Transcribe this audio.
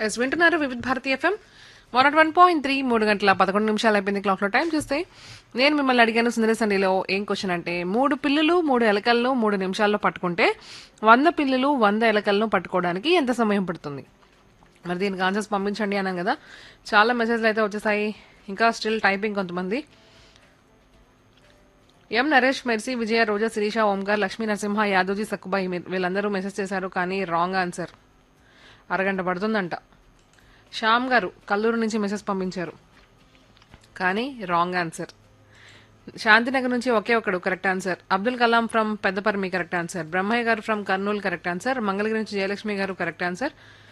yes వింటున్నారు Vividh Bharati FM one naught one point three మూడు గంటల పదకొండు నిమిషాలు అయిపోయింది క్లాక్లో టైం చూస్తే నేను మిమ్మల్ని అడిగాను సుందర సండిలో ఏం క్వశ్చన్ అంటే మూడు పిల్లులు మూడు ఎలకలను మూడు నిమిషాల్లో పట్టుకుంటే వంద పిల్లులు వంద ఎలకలను పట్టుకోవడానికి ఎంత సమయం పడుతుంది మరి దీనికి ఆన్సర్స్ పంపించండి అన్నాం కదా చాలా మెసేజ్లు అయితే వచ్చేసాయి ఇంకా స్టిల్ టైపింగ్ కొంతమంది ఎం నరేష్ మెర్సీ విజయ రోజా శిరీష ఓంకార్ లక్ష్మీ నరసింహ యాదవ్జీ సక్కుబాయి మీ- వీళ్ళందరూ మెసేజ్ చేశారు కానీ రాంగ్ ఆన్సర్ అరగంట పడుతుందంట శ్యామ్ గారు కల్లూరు నుంచి మెసేజ్ పంపించారు కానీ రాంగ్ ఆన్సర్ శాంతినగర్ నుంచి ఒకే ఒకడు correct answer Abdul Kalam from Peddaparmi correct answer Brahmaiah గారు from Kurnool correct answer Mangalagiri నుంచి జయలక్ష్మి గారు కరెక్ట్ ఆన్సర్